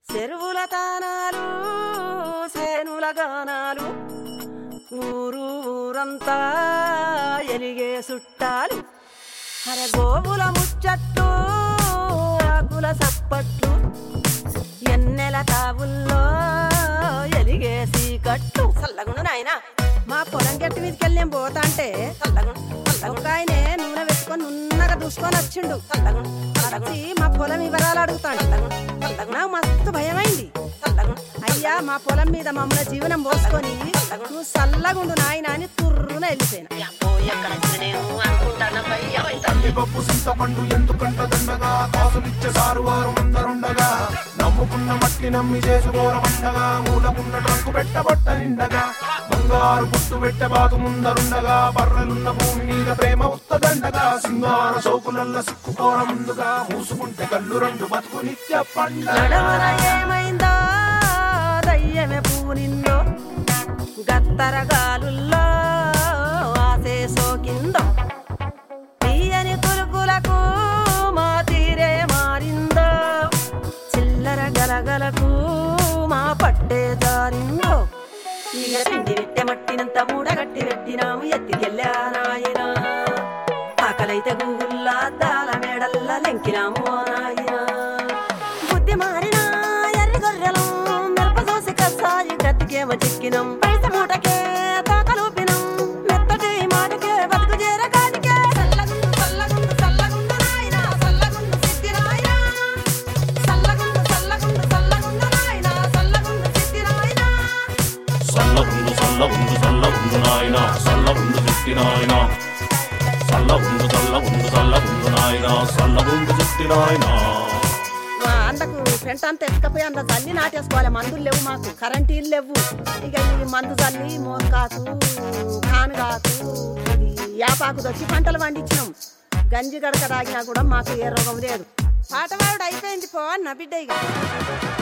చెరువుల తానాలు సేనుల గానాలు ఊరు ఊరంతా ఎలిగే చుట్టాలు అరే గోవుల ముచ్చట్లు ఆకుల సప్పట్లు ఎన్నెల తావుల్లో ఎలిగే సీకట్లు చల్లగుండు నాయనా మా పొలం గట్టి మీదకి వెళ్ళి నేను పోతా అంటే చల్లగుండు చల్లగుండు ఒక ఆయనే నూనె పెట్టుకొని నున్నగా దూసుకొని వచ్చిండు చల్లగుండు చల్లగుండు వచ్చి మా పొలం వివరాలు అడుగుతాడు చల్లగుండు చల్లగుండు నాకు మస్తు భయమైంది చల్లగుండు అయ్యా మా పొలం మీద మమ్మల్ని జీవనం పోసుకొని నువ్వు చల్లగుండు నాయన అని తుర్రున వెళ్ళిపోయినా అబ్బో, ఎక్కడ నేను అనుకుంటానమ్మయ్యా కందిపప్పు చింతపండు ఎందుకంట దండగా కాసులిచ్చే సారు వారు అందరుండగా నమ్ముకున్న మట్టి నమ్మి చేసుకోరమండగా మూలకున్న ట్రంకు పెట్టబట్ట నిండగా బంగారు పుట్టు పెట్టె బాతు ముందరుండగా బర్రెలున్న భూమి మీద ప్రేమ ఉత్తదండగా సింగార చౌకులల్ల సిక్కుకోర ముందుగా మూసుకుంటే కళ్ళు రెండు బతుకు నిత్య పండగ నడవన ఏమైందో దయ్యమే పూనిందో గత్తర గాలుల్లో ఆసే సోకిందో తీయని కులుకులకు మా తీరే మారిందో చిల్లర గలగలకు మా పట్టే జారిందో ఇక పిండి పెట్టె మట్టినంత మూడగట్టి పెట్టినాము ఎత్తికెళ్ళా నాయనా ఆకలైతే గూగుల్లా అద్దాల మేడల్లా లెంకినాము ఓ నాయనా బుద్ధి మారినా ఎర్రి గొర్రెలం మిరప దోసి కసాయి గట్టికేమో చిక్కినం పైస మూటకే తాకలూపినం మెత్తటి మాటకే బతుకు చేర కాటికే చల్లగుండు చల్లగుండు చల్లగుండు నాయనా చల్లగుండు సిద్ధి నాయనా చల్లగుండు చల్లగుండు చల్లగుండు నాయనా చల్లగుండు సిద్ధి నాయనా సల్లగుండు సల్లగుండు సల్లగుండు నాయన సల్లగుండు చెట్టి నాయన సల్లగుండు సల్లగుండు సల్లగుండు నాయన సల్లగుండు చెట్టి నాయనా మా అందకు పెంట అంతా ఎత్తుకపోయి అంత చల్లి నాటేసుకోవాలి మందులు లేవు మాకు కరెంటీలు లేవు ఇక ఈ మందు చల్లి మోకాకు కానుగాకు ఇది యాపాకు దొచ్చి పంటలు పండించినాం గంజి గడక తాగినా కూడా మాకు ఏ రోగం లేదు పాటవాడు అయిపోయింది పో నా బిడ్డ ఇక